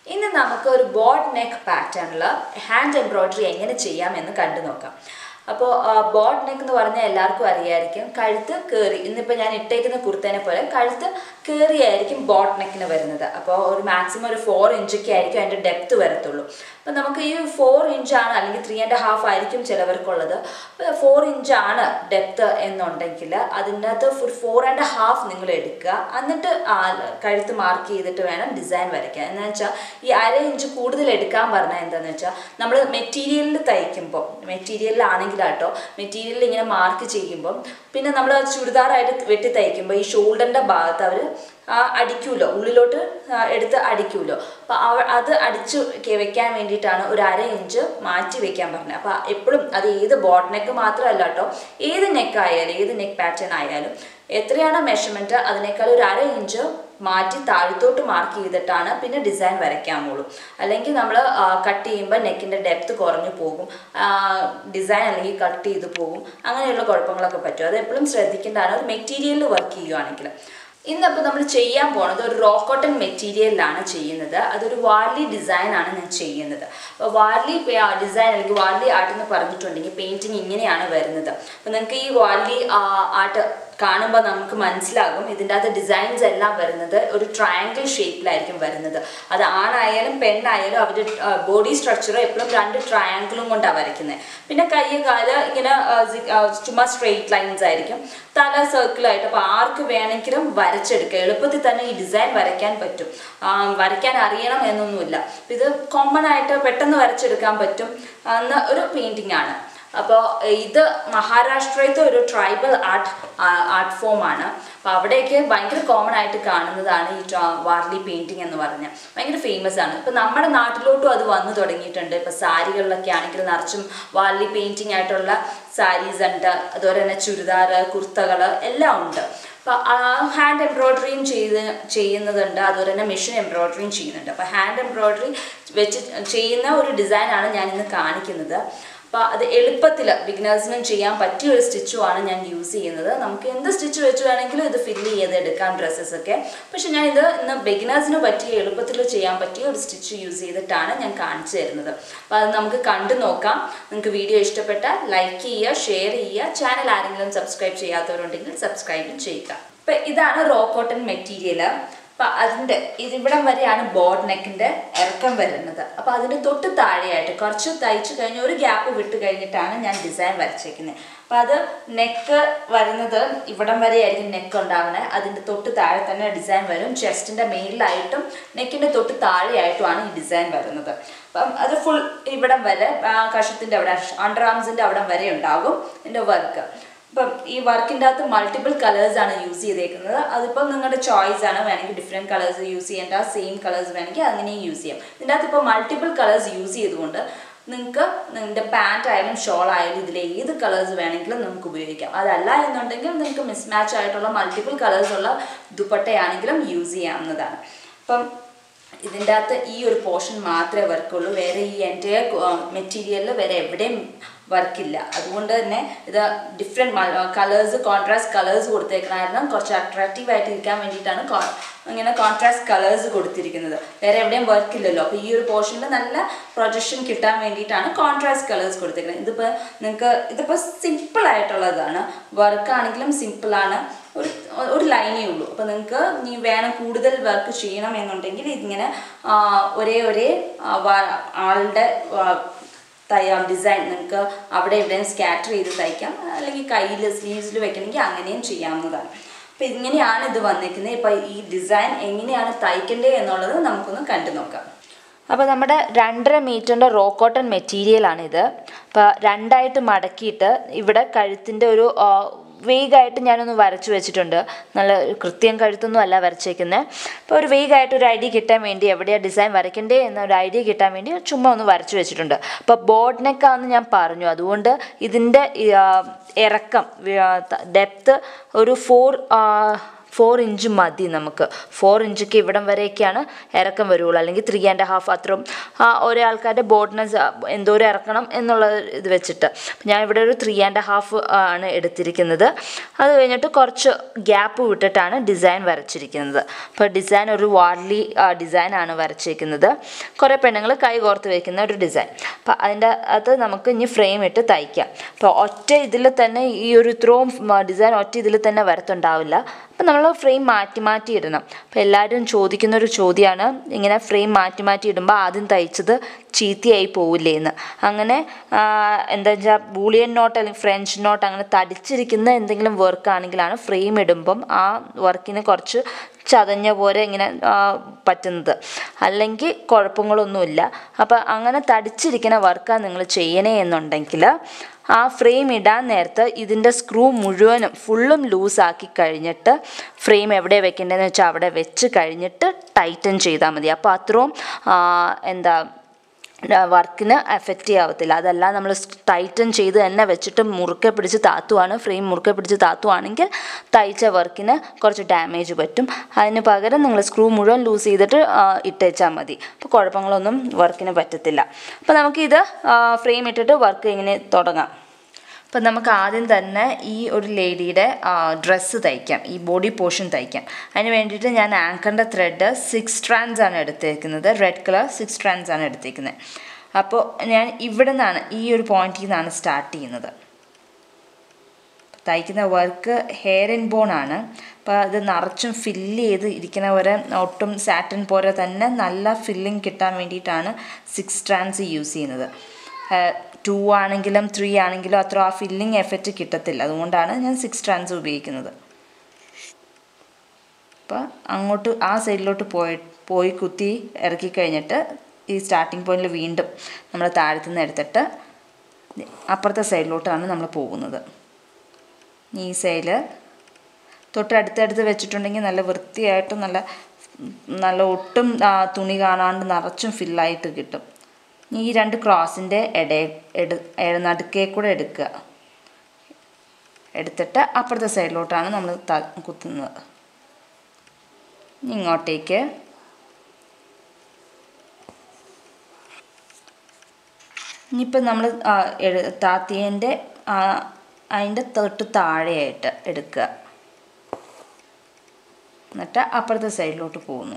ഇന്ന് നമുക്ക് ഒരു ബോഡ് നെക്ക് പാറ്റേണിൽ ഹാൻഡ് എംബ്രോയ്ഡറി എങ്ങനെ ചെയ്യാമെന്ന് കണ്ടു നോക്കാം അപ്പോൾ ബോഡ് നെക്ക് എന്ന് പറഞ്ഞാൽ എല്ലാവർക്കും അറിയായിരിക്കും കഴുത്ത് കയറി ഇന്നിപ്പോൾ ഞാൻ ഇട്ടേക്കുന്ന കുർത്തേനെ പോലെ കഴുത്ത് കയറിയായിരിക്കും ബോഡ് നെക്കിന് വരുന്നത് അപ്പോൾ ഒരു മാക്സിമം ഒരു ഫോർ ഇഞ്ചൊക്കെ ആയിരിക്കും അതിൻ്റെ ഡെപ്ത് വരത്തുള്ളൂ അപ്പോൾ നമുക്ക് ഈ ഫോർ ഇഞ്ചാണ് അല്ലെങ്കിൽ ത്രീ ആൻഡ് ഹാഫ് ആയിരിക്കും ചിലവർക്കുള്ളത് അപ്പോൾ ഫോർ ഇഞ്ചാണ് ഡെപ്ത് എന്നുണ്ടെങ്കിൽ അതിനകത്ത് ഒരു ഫോർ ആൻഡ് ഹാഫ് നിങ്ങൾ എടുക്കുക എന്നിട്ട് ആ കഴുത്ത് മാർക്ക് ചെയ്തിട്ട് വേണം ഡിസൈൻ വരയ്ക്കാൻ എന്ന് വെച്ചാൽ ഈ അര ഇഞ്ച് കൂടുതൽ എടുക്കാൻ പറഞ്ഞാൽ എന്താണെന്ന് വെച്ചാൽ നമ്മൾ മെറ്റീരിയലിൽ തയ്ക്കുമ്പോൾ മെറ്റീരിയലിലാണെങ്കിലാട്ടോ മെറ്റീരിയലിൽ ഇങ്ങനെ മാർക്ക് ചെയ്യുമ്പം പിന്നെ നമ്മൾ ചുരിദാറായിട്ട് വെട്ടി തയ്ക്കുമ്പോൾ ഈ ഷോൾഡറിൻ്റെ ഭാഗത്ത് അവർ അടിക്കൂലോ ഉള്ളിലോട്ട് എടുത്ത് അടിക്കൂലോ അപ്പോൾ അവ അത് അടിച്ചു വെക്കാൻ വേണ്ടിയിട്ടാണ് ഒരു അര ഇഞ്ച് മാറ്റി വെക്കാൻ പറഞ്ഞത് അപ്പോൾ എപ്പോഴും അത് ഏത് ബോട്ട് നെക്ക് മാത്രമല്ല കേട്ടോ ഏത് നെക്ക് ആയാലും ഏത് നെക്ക് പാറ്റേൺ ആയാലും എത്രയാണ് മെഷർമെൻറ്റ് അതിനേക്കാൾ ഒരു അര ഇഞ്ച് മാറ്റി താഴത്തോട്ട് മാർക്ക് ചെയ്തിട്ടാണ് പിന്നെ ഡിസൈൻ വരയ്ക്കാമുള്ളൂ അല്ലെങ്കിൽ നമ്മൾ കട്ട് ചെയ്യുമ്പോൾ നെക്കിൻ്റെ ഡെപ്ത് കുറഞ്ഞു പോകും ഡിസൈൻ അല്ലെങ്കിൽ കട്ട് ചെയ്ത് പോകും അങ്ങനെയുള്ള കുഴപ്പങ്ങളൊക്കെ പറ്റും അത് എപ്പോഴും ശ്രദ്ധിക്കേണ്ടതാണ് ഒരു മെറ്റീരിയലിൽ വർക്ക് ചെയ്യുകയാണെങ്കിൽ ഇന്നപ്പോൾ നമ്മൾ ചെയ്യാൻ പോണത് ഒരു റോ കോട്ടൺ മെറ്റീരിയലിലാണ് ചെയ്യുന്നത് അതൊരു വാർലി ഡിസൈനാണ് ഞാൻ ചെയ്യുന്നത് അപ്പോൾ വാർലി ഡിസൈൻ അല്ലെങ്കിൽ വാർലി ആർട്ട് എന്ന് പറഞ്ഞിട്ടുണ്ടെങ്കിൽ പെയിൻറ്റിങ് ഇങ്ങനെയാണ് വരുന്നത് അപ്പോൾ നിങ്ങൾക്ക് ഈ വാർലി ആർട്ട് കാണുമ്പോൾ നമുക്ക് മനസ്സിലാകും ഇതിൻ്റെ അകത്ത് ഡിസൈൻസ് എല്ലാം വരുന്നത് ഒരു ട്രയാങ്കിൾ ഷേപ്പിലായിരിക്കും വരുന്നത് അത് ആണായാലും പെണ്ണായാലും അവരുടെ ബോഡി സ്ട്രക്ചർ എപ്പോഴും രണ്ട് ട്രയാങ്കിളും കൊണ്ടാണ് വരയ്ക്കുന്നത് പിന്നെ കൈ കാല് ഇങ്ങനെ ചുമ്മാ സ്ട്രെയിറ്റ് ലൈൻസ് ആയിരിക്കും തല സർക്കിളായിട്ട് അപ്പോൾ ആർക്ക് വേണമെങ്കിലും വരച്ചെടുക്കുക എളുപ്പത്തിൽ തന്നെ ഈ ഡിസൈൻ വരയ്ക്കാൻ പറ്റും വരയ്ക്കാൻ അറിയണം എന്നൊന്നുമില്ല ഇത് കോമൺ ആയിട്ട് പെട്ടെന്ന് വരച്ചെടുക്കാൻ പറ്റും എന്ന ഒരു പെയിൻറ്റിംഗ് ആണ് അപ്പോൾ ഇത് മഹാരാഷ്ട്രയിലത്തെ ഒരു ട്രൈബൽ ആർട്ട് ആർട്ട് ഫോമാണ് അപ്പോൾ അവിടെയൊക്കെ ഭയങ്കര കോമൺ ആയിട്ട് കാണുന്നതാണ് ഈ വാർലി പെയിൻറ്റിങ് എന്ന് പറഞ്ഞാൽ ഭയങ്കര ഫേമസ് ആണ് ഇപ്പം നമ്മുടെ നാട്ടിലോട്ടും അത് വന്നു തുടങ്ങിയിട്ടുണ്ട് ഇപ്പം സാരികളിലൊക്കെ ആണെങ്കിൽ നിറച്ചും വാർലി പെയിൻറ്റിങ് ആയിട്ടുള്ള സാരീസ് ഉണ്ട് അതുപോലെ തന്നെ ചുരിദാർ കുർത്തകൾ എല്ലാം ഉണ്ട് അപ്പോൾ ഹാൻഡ് എംബ്രോയ്ഡറിയും ചെയ്ത് ചെയ്യുന്നതുണ്ട് അതുപോലെ തന്നെ മെഷീൻ എംബ്രോയ്ഡറിയും ചെയ്യുന്നുണ്ട് അപ്പോൾ ഹാൻഡ് എംബ്രോയ്ഡറി വെച്ച് ചെയ്യുന്ന ഒരു ഡിസൈനാണ് ഞാൻ ഇന്ന് കാണിക്കുന്നത് അപ്പോൾ അത് എളുപ്പത്തിൽ ബിഗിനേഴ്സിനും ചെയ്യാൻ പറ്റിയ ഒരു സ്റ്റിച്ചുമാണ് ഞാൻ യൂസ് ചെയ്യുന്നത് നമുക്ക് എന്ത് സ്റ്റിച്ച് വെച്ച് വേണമെങ്കിലും ഇത് ഫില്ല് ചെയ്ത് എടുക്കാം ഡ്രസ്സസൊക്കെ പക്ഷെ ഞാൻ ഇത് ഇന്ന് ബിഗിനേഴ്സിന് പറ്റിയ എളുപ്പത്തിൽ ചെയ്യാൻ പറ്റിയ ഒരു സ്റ്റിച്ച് യൂസ് ചെയ്തിട്ടാണ് ഞാൻ കാണിച്ചു തരുന്നത് അപ്പോൾ അത് നമുക്ക് കണ്ടു നോക്കാം നിങ്ങൾക്ക് വീഡിയോ ഇഷ്ടപ്പെട്ടാൽ ലൈക്ക് ചെയ്യുക ഷെയർ ചെയ്യുക ചാനൽ ആരെങ്കിലും സബ്സ്ക്രൈബ് ചെയ്യാത്തവരുണ്ടെങ്കിൽ സബ്സ്ക്രൈബും ചെയ്യുക അപ്പോൾ ഇതാണ് റോ കോട്ടൺ മെറ്റീരിയൽ അപ്പം അതിൻ്റെ ഇതിവിടം വരെയാണ് ബോർഡ് നെക്കിൻ്റെ ഇറക്കം വരുന്നത് അപ്പോൾ അതിൻ്റെ തൊട്ട് താഴെയായിട്ട് കുറച്ച് തയ്ച്ച് കഴിഞ്ഞ് ഒരു ഗ്യാപ്പ് വിട്ട് കഴിഞ്ഞിട്ടാണ് ഞാൻ ഡിസൈൻ വരച്ചേക്കുന്നത് അപ്പോൾ അത് നെക്ക് വരുന്നത് ഇവിടം വരെ ആയിരിക്കും നെക്ക് ഉണ്ടാവുന്നത് അതിൻ്റെ തൊട്ട് താഴെ തന്നെ ഡിസൈൻ വരും ചെസ്റ്റിൻ്റെ മേലിലായിട്ടും നെക്കിൻ്റെ തൊട്ട് താഴെയായിട്ടുമാണ് ഈ ഡിസൈൻ വരുന്നത് അപ്പം അത് ഫുൾ ഇവിടം വരെ കഷത്തിൻ്റെ അവിടെ അണ്ടർ ആംസിൻ്റെ അവിടം വരെ ഉണ്ടാകും ഇതിൻ്റെ വർക്ക് ഇപ്പം ഈ വർക്കിൻ്റെ അകത്ത് മൾട്ടിപ്പിൾ കളേഴ്സ് ആണ് യൂസ് ചെയ്തേക്കുന്നത് അതിപ്പം നിങ്ങളുടെ ചോയ്സ് ആണ് വേണമെങ്കിൽ ഡിഫറെൻറ്റ് കളേഴ്സ് യൂസ് ചെയ്യേണ്ട സെയിം കളേഴ്സ് വേണമെങ്കിൽ അങ്ങനെയും യൂസ് ചെയ്യാം ഇതിൻ്റെ അകത്ത് ഇപ്പോൾ മൾട്ടിപ്പിൾ കളേഴ്സ് യൂസ് ചെയ്തുകൊണ്ട് നിങ്ങൾക്ക് നിങ്ങളുടെ പാൻറ് ആയാലും ഷോൾ ആയാലും ഇതിൽ ഏത് കളേഴ്സ് വേണമെങ്കിലും നമുക്ക് ഉപയോഗിക്കാം അതല്ല എന്നുണ്ടെങ്കിൽ നിങ്ങൾക്ക് മിസ്മാച്ച് ആയിട്ടുള്ള മൾട്ടിപ്പിൾ കളേഴ്സ് ഉള്ള ദുപ്പട്ടയാണെങ്കിലും യൂസ് ചെയ്യാവുന്നതാണ് അപ്പം ഇതിൻ്റെ അകത്ത് ഈ ഒരു പോർഷൻ മാത്രമേ വർക്കുള്ളൂ വേറെ ഈ എൻ്റെ മെറ്റീരിയലിൽ വേറെ എവിടെയും വർക്കില്ല അതുകൊണ്ട് തന്നെ ഇത് ഡിഫറെൻറ്റ് കളേഴ്സ് കോൺട്രാസ്റ്റ് കളേഴ്സ് കൊടുത്തേക്കണം കുറച്ച് അട്രാക്റ്റീവ് ആയിട്ട് ഇരിക്കാൻ വേണ്ടിയിട്ടാണ് ഇങ്ങനെ കോൺട്രാസ്റ്റ് കളേഴ്സ് കൊടുത്തിരിക്കുന്നത് വേറെ എവിടെയും വർക്ക് ഇല്ലല്ലോ അപ്പോൾ ഈ ഒരു പോർഷനിൽ നല്ല പ്രൊജക്ഷൻ കിട്ടാൻ വേണ്ടിയിട്ടാണ് കോൺട്രാസ്റ്റ് കളേഴ്സ് കൊടുത്തിരിക്കുന്നത് ഇതിപ്പോൾ നിങ്ങൾക്ക് ഇതിപ്പോൾ സിമ്പിൾ ആയിട്ടുള്ളതാണ് വർക്കാണെങ്കിലും സിമ്പിളാണ് ഒരു ഒരു ലൈനേ ഉള്ളൂ അപ്പോൾ നിങ്ങൾക്ക് ഇനി വേണം കൂടുതൽ വർക്ക് ചെയ്യണം എന്നുണ്ടെങ്കിൽ ഇതിങ്ങനെ ഒരേ ഒരേ ആളുടെ തയ്യാം ഡിസൈൻ നിങ്ങൾക്ക് അവിടെ എവിടെയും സ്കാറ്റർ ചെയ്ത് തയ്ക്കാം അല്ലെങ്കിൽ കയ്യിൽ സ്ലീവ്സിൽ വെക്കണമെങ്കിൽ അങ്ങനെയും ചെയ്യാവുന്നതാണ് അപ്പോൾ ഇങ്ങനെയാണ് ഇത് വന്നിരിക്കുന്നത് ഇപ്പോൾ ഈ ഡിസൈൻ എങ്ങനെയാണ് തയ്ക്കേണ്ടത് എന്നുള്ളത് നമുക്കൊന്ന് കണ്ടു നോക്കാം അപ്പോൾ നമ്മുടെ രണ്ടര മീറ്ററിൻ്റെ റോ കോട്ടൺ മെറ്റീരിയലാണിത് അപ്പോൾ രണ്ടായിട്ട് മടക്കിയിട്ട് ഇവിടെ കഴുത്തിൻ്റെ ഒരു വേഗമായിട്ട് ഞാനൊന്ന് വരച്ചു വെച്ചിട്ടുണ്ട് നല്ല കൃത്യം കഴുത്തൊന്നും അല്ല വരച്ചേക്കുന്നത് അപ്പോൾ ഒരു വേഗമായിട്ട് ഒരു ഐഡിയ കിട്ടാൻ വേണ്ടി എവിടെയാണ് ഡിസൈൻ വരയ്ക്കണ്ടേ എന്നൊരു ഐഡിയ കിട്ടാൻ വേണ്ടി ചുമ്മാ ഒന്ന് വരച്ചു വെച്ചിട്ടുണ്ട് അപ്പോൾ ബോർഡ് നെക്കാന്ന് ഞാൻ പറഞ്ഞു അതുകൊണ്ട് ഇതിൻ്റെ ഇറക്കം ഡെപ്ത്ത് ഒരു ഫോർ ഫോർ ഇഞ്ച് മതി നമുക്ക് ഫോർ ഇഞ്ചൊക്കെ ഇവിടം വരെയൊക്കെയാണ് ഇറക്കം വരുള്ളൂ അല്ലെങ്കിൽ ത്രീ ആൻഡ് ഹാഫ് അത്രയും ആ, ഓരോ ആൾക്കാരുടെ ബോർഡിനെസ് എന്തോരം ഇറക്കണം എന്നുള്ള ഇത് വെച്ചിട്ട് അപ്പം ഞാൻ ഇവിടെ ഒരു ത്രീ ആൻഡ് ഹാഫ് ആണ് എടുത്തിരിക്കുന്നത് അത് കഴിഞ്ഞിട്ട് കുറച്ച് ഗ്യാപ്പ് വിട്ടിട്ടാണ് ഡിസൈൻ വരച്ചിരിക്കുന്നത് അപ്പോൾ ഡിസൈൻ ഒരു വാർലി ഡിസൈനാണ് വരച്ചിരിക്കുന്നത് കുറേ പെണ്ണുങ്ങൾ കൈ കോർത്ത് വയ്ക്കുന്ന ഒരു ഡിസൈൻ അപ്പോൾ അതിൻ്റെ അത് നമുക്ക് ഇനി ഫ്രെയിം ഇട്ട് തയ്ക്കാം അപ്പോൾ ഒറ്റ ഇതിൽ തന്നെ ഈ ഒരു ഇത്രയും ഡിസൈൻ ഒറ്റ ഇതിൽ തന്നെ വരത്തുണ്ടാവില്ല അപ്പം നമ്മൾ ഫ്രെയിം മാറ്റി മാറ്റി ഇടണം അപ്പോൾ എല്ലാവരും ചോദിക്കുന്ന ഒരു ചോദ്യമാണ് ഇങ്ങനെ ഫ്രെയിം മാറ്റി മാറ്റി ഇടുമ്പോൾ ആദ്യം തയ്ച്ചത് ചീത്തയായി പോവില്ലേ എന്ന് അങ്ങനെ ആ, എന്താ വെച്ചാൽ ബൂളിയൻ നോട്ട് അല്ലെങ്കിൽ ഫ്രഞ്ച് നോട്ട് അങ്ങനെ തടിച്ചിരിക്കുന്ന എന്തെങ്കിലും വർക്ക് ആണെങ്കിലാണ് ഫ്രെയിം ഇടുമ്പം ആ വർക്കിന് കുറച്ച് ചതഞ്ഞ പോലെ ഇങ്ങനെ ആ, പറ്റുന്നത് അല്ലെങ്കിൽ കുഴപ്പങ്ങളൊന്നുമില്ല അപ്പം അങ്ങനെ തടിച്ചിരിക്കുന്ന വർക്കാണ് നിങ്ങൾ ചെയ്യണേ എന്നുണ്ടെങ്കിൽ ആ ഫ്രെയിം ഇടാൻ നേരത്ത് ഇതിൻ്റെ സ്ക്രൂ മുഴുവനും ഫുള്ളും ലൂസാക്കി കഴിഞ്ഞിട്ട് ഫ്രെയിം എവിടെ വെക്കേണ്ടതെന്ന് വെച്ചാൽ അവിടെ വെച്ച് കഴിഞ്ഞിട്ട് ടൈറ്റൻ ചെയ്താൽ മതി അപ്പോൾ അത്രയും ആ, എന്താ വർക്കിന് എഫക്റ്റ് ചെയ്യാവത്തില്ല അതല്ല നമ്മൾ ടൈറ്റൻ ചെയ്ത് തന്നെ വെച്ചിട്ട് മുറുക്കെ പിടിച്ച് താത്തുവാണ് ഫ്രെയിം മുറുക്കെ പിടിച്ച് താത്തുവാണെങ്കിൽ തയ്ച്ച വർക്കിന് കുറച്ച് ഡാമേജ് പറ്റും അതിന് പകരം നിങ്ങൾ സ്ക്രൂ മുഴുവൻ ലൂസ് ചെയ്തിട്ട് ആ, ഇട്ടേച്ചാൽ മതി അപ്പോൾ കുഴപ്പങ്ങളൊന്നും വർക്കിന് പറ്റത്തില്ല അപ്പോൾ നമുക്കിത് ഫ്രെയിം ഇട്ടിട്ട് വർക്ക് ഇങ്ങനെ തുടങ്ങാം അപ്പം നമുക്ക് ആദ്യം തന്നെ ഈ ഒരു ലേഡിയുടെ ഡ്രസ്സ് തയ്ക്കാം ഈ ബോഡി പോർഷൻ തയ്ക്കാം അതിന് വേണ്ടിയിട്ട് ഞാൻ ആങ്കറിൻ്റെ ത്രെഡ് സിക്സ് സ്ട്രാൻഡ്സ് ആണ് എടുത്തേക്കുന്നത് റെഡ് കളർ സിക്സ് സ്ട്രാൻഡ്സ് ആണ് എടുത്തേക്കുന്നത് അപ്പോൾ ഞാൻ ഇവിടെ നിന്നാണ് ഈ ഒരു പോയിന്റിൽ നിന്നാണ് സ്റ്റാർട്ട് ചെയ്യുന്നത് തയ്ക്കുന്ന വർക്ക് ഹെയർ ഇൻ ബോൺ ആണ് അപ്പോൾ അത് നിറച്ചും ഫില്ല് ചെയ്ത് ഇരിക്കുന്ന പോലെ ഒട്ടും സാറ്റിൻ പോലെ തന്നെ നല്ല ഫില്ലിങ് കിട്ടാൻ വേണ്ടിയിട്ടാണ് സിക്സ് സ്ട്രാൻഡ്സ് യൂസ് ചെയ്യുന്നത് ടു ആണെങ്കിലും ത്രീ ആണെങ്കിലും അത്ര ആ ഫില്ലിങ് എഫക്റ്റ് കിട്ടത്തില്ല അതുകൊണ്ടാണ് ഞാൻ സിക്സ് സ്ട്രാൻഡ്സ് ഉപയോഗിക്കുന്നത് അപ്പോൾ അങ്ങോട്ട് ആ സൈഡിലോട്ട് പോയി പോയി കുത്തി ഇറക്കി കഴിഞ്ഞിട്ട് ഈ സ്റ്റാർട്ടിങ് പോയിന്റിൽ വീണ്ടും നമ്മൾ താഴത്തു നിന്ന് എടുത്തിട്ട് അപ്പുറത്തെ സൈഡിലോട്ടാണ് നമ്മൾ പോകുന്നത് ഈ സൈഡിൽ തൊട്ട് അടുത്തടുത്ത് വെച്ചിട്ടുണ്ടെങ്കിൽ നല്ല വൃത്തിയായിട്ട് നല്ല നല്ല ഒട്ടും ആ, തുണി കാണാണ്ട് നിറച്ചും ഫില്ലായിട്ട് കിട്ടും ഈ രണ്ട് ക്രോസിൻ്റെ ഇട എടു എ- നടുക്കേ കൂടെ എടുക്കുക എടുത്തിട്ട് അപ്പുറത്തെ സൈഡിലോട്ടാണ് നമ്മൾ ത കുത്തുന്നത് ഇനി ഇങ്ങോട്ടേക്ക് ഇനിയിപ്പോൾ നമ്മൾ താത്തിയൻ്റെ അതിൻ്റെ തൊട്ട് താഴെയായിട്ട് എടുക്കുക എന്നിട്ട് അപ്പുറത്തെ സൈഡിലോട്ട് പോകുന്നു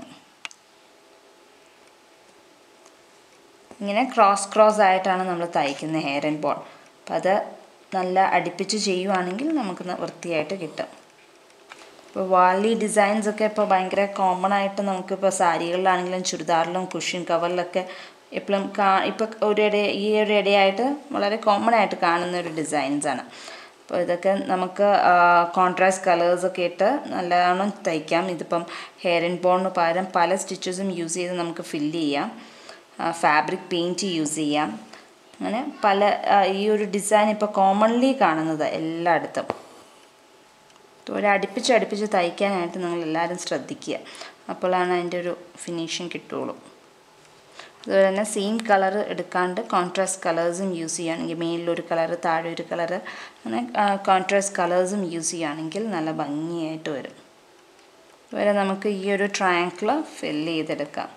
ഇങ്ങനെ ക്രോസ് ക്രോസ് ആയിട്ടാണ് നമ്മൾ തയ്ക്കുന്നത് ഹെയർ ആൻഡ് ബോൾ അപ്പം അത് നല്ല അടുപ്പിച്ച് ചെയ്യുവാണെങ്കിൽ നമുക്ക് ന- വൃത്തിയായിട്ട് കിട്ടും ഇപ്പോൾ വാലി ഡിസൈൻസ് ഒക്കെ ഇപ്പോൾ ഭയങ്കര കോമൺ ആയിട്ട് നമുക്കിപ്പോൾ സാരികളിലാണെങ്കിലും ചുരിദാറിലും കുഷ്യൻ കവറിലൊക്കെ എപ്പോഴും കാ ഇപ്പോൾ ഒരു ഇട ഈ ഒരു ഇടയായിട്ട് വളരെ കോമൺ ആയിട്ട് കാണുന്ന ഒരു ഡിസൈൻസ് ആണ് അപ്പോൾ ഇതൊക്കെ നമുക്ക് കോൺട്രാസ്റ്റ് കളേഴ്സൊക്കെ ഇട്ട് നല്ലവണ്ണം തയ്ക്കാം ഇതിപ്പം ഹെയർ ആൻഡ് ബോണിന് പകരം പല സ്റ്റിച്ചസും യൂസ് ചെയ്ത് നമുക്ക് ഫില്ല് ചെയ്യാം ഫാബ്രിക് പെയിൻറ്റ് യൂസ് ചെയ്യാം അങ്ങനെ പല ആ, ഈ ഒരു ഡിസൈൻ ഇപ്പോൾ കോമൺലി കാണുന്നത് എല്ലായിടത്തും ഒരു അടുപ്പിച്ച് അടുപ്പിച്ച് തയ്ക്കാനായിട്ട് നിങ്ങൾ എല്ലാവരും ശ്രദ്ധിക്കുക അപ്പോഴാണ് അതിൻ്റെ ഒരു ഫിനിഷിങ് കിട്ടുള്ളൂ അതുപോലെ തന്നെ സെയിം കളർ എടുക്കാണ്ട് കോൺട്രാസ്റ്റ് കളേഴ്സും യൂസ് ചെയ്യുകയാണെങ്കിൽ മേലിലൊരു കളർ താഴെ ഒരു കളർ അങ്ങനെ കോൺട്രാസ്റ്റ് കളേഴ്സും യൂസ് ചെയ്യുകയാണെങ്കിൽ നല്ല ഭംഗിയായിട്ട് വരും അതുപോലെ നമുക്ക് ഈ ഒരു ട്രയാങ്കിൾ ഫില്ല് ചെയ്തെടുക്കാം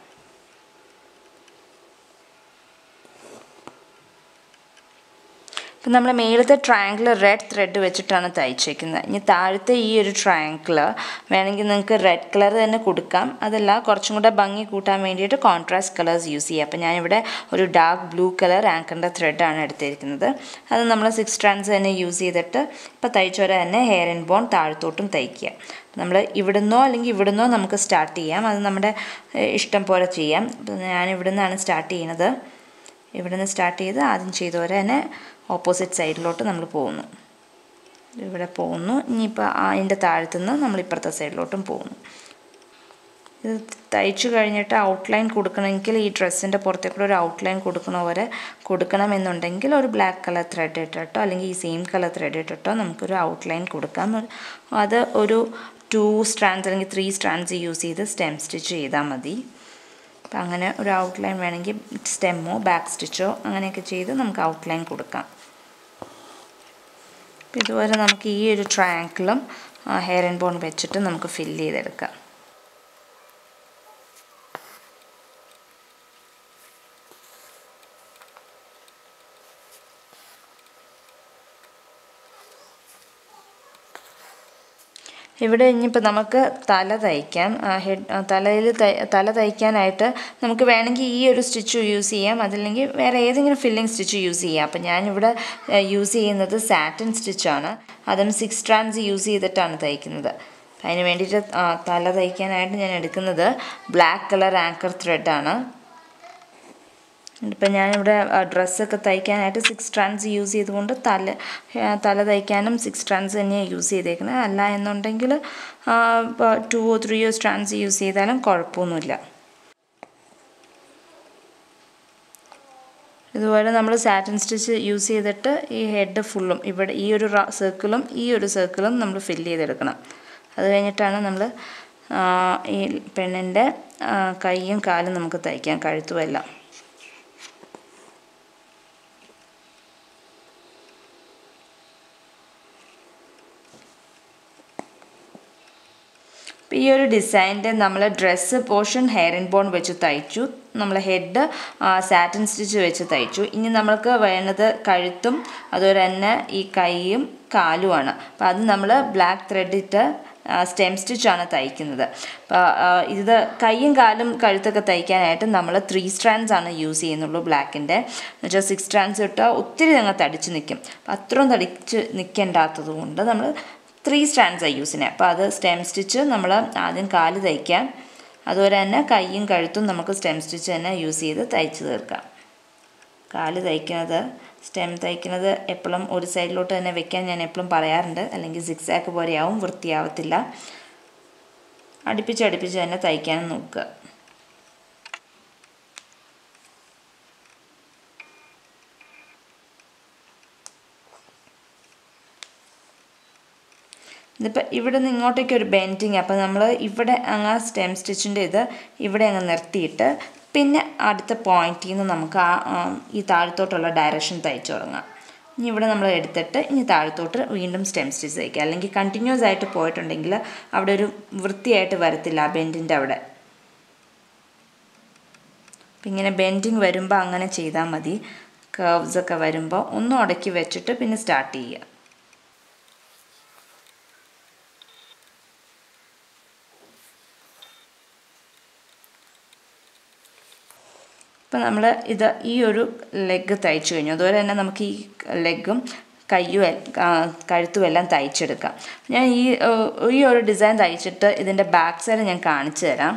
ഇപ്പം നമ്മൾ മേളത്തെ ട്രയാങ്കിൾ റെഡ് ത്രെഡ് വെച്ചിട്ടാണ് തയ്ച്ചേക്കുന്നത് ഇനി താഴത്തെ ഈ ഒരു ട്രയാങ്കിൾ വേണമെങ്കിൽ നിങ്ങൾക്ക് റെഡ് കളർ തന്നെ കൊടുക്കാം അതല്ല കുറച്ചും കൂടെ ഭംഗി കൂട്ടാൻ വേണ്ടിയിട്ട് കോൺട്രാസ്റ്റ് കളേഴ്സ് യൂസ് ചെയ്യുക അപ്പം ഞാനിവിടെ ഒരു ഡാർക്ക് ബ്ലൂ കളർ ആങ്കറിൻ്റെ ത്രെഡാണ് എടുത്തിരിക്കുന്നത് അത് നമ്മൾ സിക്സ് സ്ട്രാൻഡ്സ് തന്നെ യൂസ് ചെയ്തിട്ട് ഇപ്പോൾ തയ്ച്ചോരെ തന്നെ ഹെയർ ആൻഡ് ബോൺ താഴത്തോട്ടും തയ്ക്കുക നമ്മൾ ഇവിടുന്നോ അല്ലെങ്കിൽ ഇവിടുന്നോ നമുക്ക് സ്റ്റാർട്ട് ചെയ്യാം അത് നമ്മുടെ ഏഹ്, ഇഷ്ടം പോലെ ചെയ്യാം അപ്പം ഞാൻ ഇവിടുന്നാണ് സ്റ്റാർട്ട് ചെയ്യുന്നത് ഇവിടുന്ന് സ്റ്റാർട്ട് ചെയ്ത് ആദ്യം ചെയ്ത പോലെ തന്നെ ഓപ്പോസിറ്റ് സൈഡിലോട്ട് നമ്മൾ പോകുന്നു ഇവിടെ പോകുന്നു ഇനിയിപ്പോൾ അതിൻ്റെ താഴത്തുനിന്ന് നമ്മൾ ഇപ്പുറത്തെ സൈഡിലോട്ടും പോകുന്നു ഇത് തയ്ച്ചു കഴിഞ്ഞിട്ട് ഔട്ട്ലൈൻ കൊടുക്കണമെങ്കിൽ ഈ ഡ്രസ്സിൻ്റെ പുറത്തേക്കൂടെ ഒരു ഔട്ട്ലൈൻ കൊടുക്കണ പോലെ കൊടുക്കണമെന്നുണ്ടെങ്കിൽ ഒരു ബ്ലാക്ക് കളർ ത്രെഡ് ഇട്ടിട്ടോ അല്ലെങ്കിൽ ഈ സെയിം കളർ ത്രെഡ് ഇട്ടിട്ടോ നമുക്കൊരു ഔട്ട്ലൈൻ കൊടുക്കാം അത് ഒരു ടു സ്ട്രാൻഡ്സ് അല്ലെങ്കിൽ ത്രീ സ്ട്രാൻഡ്സ് യൂസ് ചെയ്ത് സ്റ്റെം സ്റ്റിച്ച് ചെയ്താൽ മതി അപ്പം അങ്ങനെ ഒരു ഔട്ട്ലൈൻ വേണമെങ്കിൽ സ്റ്റെമ്മോ ബാക്ക് സ്റ്റിച്ചോ അങ്ങനെയൊക്കെ ചെയ്ത് നമുക്ക് ഔട്ട്ലൈൻ കൊടുക്കാം അപ്പം ഇതുപോലെ നമുക്ക് ഈ ഒരു ട്രയാങ്കിളും ഹെയർ ആൻഡ് ബോൺ വെച്ചിട്ട് നമുക്ക് ഫില്ല് ചെയ്തെടുക്കാം ഇവിടെ ഇനിയിപ്പോൾ നമുക്ക് തല തയ്ക്കാം ഹെഡ് തലയിൽ തല തയ്ക്കാനായിട്ട് നമുക്ക് വേണമെങ്കിൽ ഈ ഒരു സ്റ്റിച്ച് യൂസ് ചെയ്യാം അതല്ലെങ്കിൽ വേറെ ഏതെങ്കിലും ഫില്ലിംഗ് സ്റ്റിച്ച് യൂസ് ചെയ്യാം അപ്പോൾ ഞാനിവിടെ യൂസ് ചെയ്യുന്നത് സാറ്റിൻ സ്റ്റിച്ചാണ് അതും സിക്സ് സ്ട്രാൻഡ്സ് യൂസ് ചെയ്തിട്ടാണ് തയ്ക്കുന്നത് അതിന് വേണ്ടിയിട്ട് തല തയ്ക്കാനായിട്ട് ഞാൻ എടുക്കുന്നത് ബ്ലാക്ക് കളർ ആങ്കർ ത്രെഡാണ് ഇപ്പം ഞാനിവിടെ ഡ്രസ്സൊക്കെ തയ്ക്കാനായിട്ട് സിക്സ് സ്ട്രാൻഡ്സ് യൂസ് ചെയ്തുകൊണ്ട് തല തല തയ്ക്കാനും സിക്സ് സ്ട്രാൻഡ്സ് തന്നെയാണ് യൂസ് ചെയ്തേക്കുന്നത് അല്ല എന്നുണ്ടെങ്കിൽ ഇപ്പോൾ ടൂവോ ത്രീയോ സ്ട്രാൻഡ്സ് യൂസ് ചെയ്താലും കുഴപ്പമൊന്നുമില്ല ഇതുപോലെ നമ്മൾ സാറ്റിൻ സ്റ്റിച്ച് യൂസ് ചെയ്തിട്ട് ഈ ഹെഡ് ഫുള്ളും ഇവിടെ ഈ ഒരു സർക്കിളും ഈ ഒരു സർക്കിളും നമ്മൾ ഫില്ല് ചെയ്തെടുക്കണം അത് കഴിഞ്ഞിട്ടാണ് നമ്മൾ ഈ പെണ്ണിൻ്റെ കൈയും കാലും നമുക്ക് തയ്ക്കാൻ കഴുത്തും എല്ലാം ഈ ഒരു ഡിസൈനിൻ്റെ നമ്മൾ dress portion herringbone വെച്ച് തയ്ച്ചു നമ്മൾ ഹെഡ് സാറ്റിൻ സ്റ്റിച്ച് വെച്ച് തയ്ച്ചു ഇനി നമ്മൾക്ക് വേണ്ടത് കഴുത്തും അതുപോലെ തന്നെ ഈ കൈയും കാലുമാണ് അപ്പോൾ അത് നമ്മൾ ബ്ലാക്ക് ത്രെഡ് ഇട്ട് സ്റ്റെം സ്റ്റിച്ചാണ് തയ്ക്കുന്നത് അപ്പോൾ ഇത് കൈയും കാലും കഴുത്തൊക്കെ തയ്ക്കാനായിട്ട് നമ്മൾ ത്രീ സ്ട്രാൻഡ്സ് ആണ് യൂസ് ചെയ്യുന്നുള്ളൂ ബ്ലാക്കിൻ്റെ എന്നുവെച്ചാൽ സിക്സ് സ്ട്രാൻഡ്സ് ഇട്ടാൽ ഒത്തിരി ഞങ്ങൾ തടിച്ച് നിൽക്കും അപ്പോൾ അത്രയും തടിച്ച് നിൽക്കേണ്ടാത്തത് കൊണ്ട് നമ്മൾ ത്രീ സ്റ്റാൻഡ്സാണ് യൂസ് ചെയ്യുന്നത് അപ്പോൾ അത് സ്റ്റെം സ്റ്റിച്ച് നമ്മൾ ആദ്യം കാല് തയ്ക്കാം അതുപോലെ തന്നെ കൈയും കഴുത്തും നമുക്ക് സ്റ്റെം സ്റ്റിച്ച് തന്നെ യൂസ് ചെയ്ത് തയ്ച്ച് തീർക്കാം കാല് തയ്ക്കുന്നത് സ്റ്റെം തയ്ക്കുന്നത് എപ്പോഴും ഒരു സൈഡിലോട്ട് തന്നെ വെക്കാൻ ഞാൻ എപ്പോഴും പറയാറുണ്ട് അല്ലെങ്കിൽ സിക്സ് ആക്ക് പോലെയാവും വൃത്തിയാവത്തില്ല അടുപ്പിച്ച് അടുപ്പിച്ച് തന്നെ തയ്ക്കാൻ നോക്കുക ഇതിപ്പോൾ ഇവിടെ നിന്ന് ഇങ്ങോട്ടേക്ക് ഒരു ബെൻഡിങ് അപ്പോൾ നമ്മൾ ഇവിടെ അങ്ങ് സ്റ്റെം സ്റ്റിച്ചിൻ്റെ ഇത് ഇവിടെ അങ്ങ് നിർത്തിയിട്ട് പിന്നെ അടുത്ത പോയിന്റിൽ നിന്ന് നമുക്ക് ആ ഈ താഴത്തോട്ടുള്ള ഡയറക്ഷൻ തയ്ച്ചു തുടങ്ങാം ഇനി ഇവിടെ നമ്മൾ എടുത്തിട്ട് ഇനി താഴത്തോട്ട് വീണ്ടും സ്റ്റെം സ്റ്റിച്ച് തയ്ക്കുക അല്ലെങ്കിൽ കണ്ടിന്യൂസ് ആയിട്ട് പോയിട്ടുണ്ടെങ്കിൽ അവിടെ ഒരു വൃത്തിയായിട്ട് വരത്തില്ല ആ ബെൻഡിൻ്റെ അവിടെ അപ്പം ഇങ്ങനെ ബെൻഡിങ് വരുമ്പോൾ അങ്ങനെ ചെയ്താൽ മതി കർവ്സ് ഒക്കെ വരുമ്പോൾ ഒന്നും ഉടക്കി വെച്ചിട്ട് പിന്നെ സ്റ്റാർട്ട് ചെയ്യുക ഇപ്പം നമ്മൾ ഇത് ഈ ഒരു ലെഗ് തയ്ച്ചു കഴിഞ്ഞു അതുപോലെ തന്നെ നമുക്ക് ഈ ലെഗും കയ്യും കഴുത്തും എല്ലാം തയ്ച്ചെടുക്കാം ഞാൻ ഈ ഈ ഒരു ഡിസൈൻ തയ്ച്ചിട്ട് ഇതിൻ്റെ ബാക്ക് സൈഡ് ഞാൻ കാണിച്ചു തരാം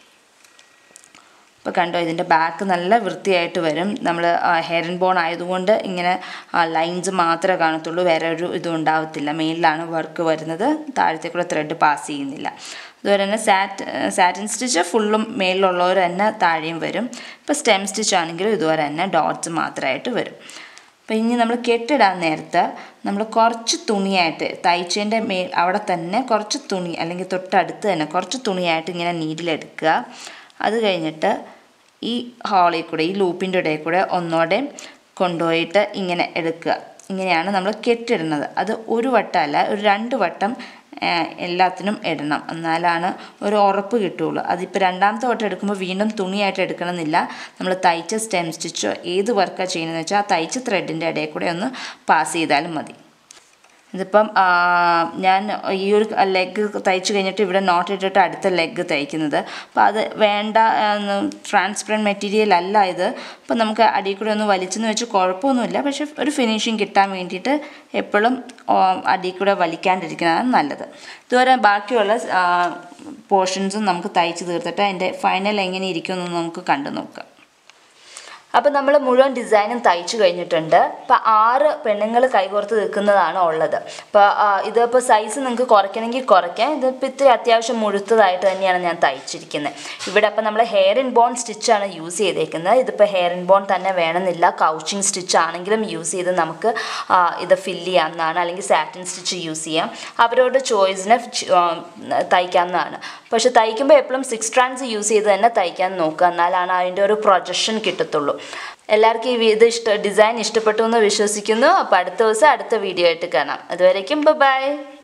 ഇപ്പോൾ കണ്ടോ ഇതിൻ്റെ ബാക്ക് നല്ല വൃത്തിയായിട്ട് വരും നമ്മൾ ഹെയർ ആൻഡ് ബോൺ ആയതുകൊണ്ട് ഇങ്ങനെ ലൈൻസ് മാത്രമേ കാണത്തുള്ളൂ വേറെ ഒരു ഇതും ഉണ്ടാവത്തില്ല മെയിനിലാണ് വർക്ക് വരുന്നത് താഴത്തേക്കുള്ള ത്രെഡ് പാസ് ചെയ്യുന്നില്ല അതുപോലെ തന്നെ സാറ്റ് സാറ്റിൻ സ്റ്റിച്ച് ഫുള്ളും മേലിലുള്ളവർ തന്നെ താഴെയും വരും ഇപ്പോൾ സ്റ്റെം സ്റ്റിച്ച് ആണെങ്കിലും ഇതുപോലെ തന്നെ ഡോട്ട്സ് മാത്രമായിട്ട് വരും അപ്പോൾ ഇനി നമ്മൾ കെട്ടിടാൻ നേരത്ത് നമ്മൾ കുറച്ച് തുണിയായിട്ട് തയ്ച്ചതിൻ്റെ മേൽ അവിടെ തന്നെ കുറച്ച് തുണി അല്ലെങ്കിൽ തൊട്ടടുത്ത് തന്നെ കുറച്ച് തുണിയായിട്ട് ഇങ്ങനെ നീഡിലെടുക്കുക അത് കഴിഞ്ഞിട്ട് ഈ ഹോളിൽ കൂടെ ഈ ലൂപ്പിൻ്റെ ഇടയിൽ കൂടെ ഒന്നോടെ കൊണ്ടുപോയിട്ട് ഇങ്ങനെ എടുക്കുക ഇങ്ങനെയാണ് നമ്മൾ കെട്ടിടുന്നത് അത് ഒരു വട്ടമല്ല ഒരു രണ്ട് വട്ടം എല്ലാത്തിനും ഇടണം എന്നാലാണ് ഒരു ഉറപ്പ് കിട്ടുള്ളൂ അതിപ്പോൾ രണ്ടാമത്തെ വട്ടം എടുക്കുമ്പോൾ വീണ്ടും തുണിയായിട്ട് എടുക്കണമെന്നില്ല നമ്മൾ തയ്ച്ച സ്റ്റെം സ്റ്റിച്ചോ ഏത് വർക്കാണ് ചെയ്യുന്നതെന്ന് വെച്ചാൽ ആ തയ്ച്ച ത്രെഡിൻ്റെ ഇടയിൽ കൂടെ ഒന്ന് പാസ് ചെയ്താലും മതി ഇതിപ്പം ഞാൻ ഈ ഒരു ലെഗ് തയ്ച്ചു കഴിഞ്ഞിട്ട് ഇവിടെ നോട്ട് ഇട്ടിട്ട് അടുത്ത ലെഗ് തയ്ക്കുന്നത് അപ്പോൾ അത് വേണ്ട ട്രാൻസ്പെറൻറ്റ് മെറ്റീരിയൽ അല്ല ഇത് അപ്പോൾ നമുക്ക് അടിയിൽ കൂടെ ഒന്ന് വലിച്ചെന്ന് വെച്ച് കുഴപ്പമൊന്നുമില്ല പക്ഷെ ഒരു ഫിനിഷിങ് കിട്ടാൻ വേണ്ടിയിട്ട് എപ്പോഴും അടിയിൽ കൂടെ വലിക്കാണ്ടിരിക്കുന്നതാണ് നല്ലത് ഇതുവരെ ബാക്കിയുള്ള പോർഷൻസും നമുക്ക് തയ്ച്ച് തീർത്തിട്ട് അതിൻ്റെ ഫൈനൽ എങ്ങനെ ഇരിക്കുമെന്ന് നമുക്ക് കണ്ടു നോക്കാം അപ്പം നമ്മൾ മുഴുവൻ ഡിസൈനും തയ്ച്ചു കഴിഞ്ഞിട്ടുണ്ട് അപ്പം ആറ് പെണ്ണുങ്ങൾ കൈകോർത്ത് നിൽക്കുന്നതാണ് ഉള്ളത് അപ്പോൾ ഇതിപ്പോൾ സൈസ് നിങ്ങൾക്ക് കുറയ്ക്കണമെങ്കിൽ കുറയ്ക്കാം ഇതിപ്പോൾ ഇത്തിരി അത്യാവശ്യം മുഴുത്തതായിട്ട് തന്നെയാണ് ഞാൻ തയ്ച്ചിരിക്കുന്നത് ഇവിടെ അപ്പം നമ്മൾ ഹെയർ ഇൻ ബോൺ സ്റ്റിച്ചാണ് യൂസ് ചെയ്തേക്കുന്നത് ഇതിപ്പോൾ ഹെയർ ഇൻ ബോൺ തന്നെ വേണമെന്നില്ല കൗച്ചിങ് സ്റ്റിച്ച് ആണെങ്കിലും യൂസ് ചെയ്ത് നമുക്ക് ഇത് ഫില്ല് ചെയ്യാവുന്നതാണ് അല്ലെങ്കിൽ സാറ്റിൻ സ്റ്റിച്ച് യൂസ് ചെയ്യാം അവരോട് ചോയ്സിനെ തയ്ക്കാവുന്നതാണ് പക്ഷെ തയ്ക്കുമ്പോൾ എപ്പോഴും സിക്സ് ട്രാൻസ് യൂസ് ചെയ്ത് തന്നെ തയ്ക്കാൻ നോക്കുക എന്നാലാണ് അതിൻ്റെ ഒരു പ്രൊജക്ഷൻ കിട്ടത്തുള്ളൂ എല്ലാവർക്കും ഈ ഇത് ഇഷ്ട ഡിസൈൻ ഇഷ്ടപ്പെട്ടു എന്ന് വിശ്വസിക്കുന്നു അപ്പോൾ അടുത്ത ദിവസം അടുത്ത വീഡിയോ ആയിട്ട് കാണാം അതുവരേക്കും ബൈ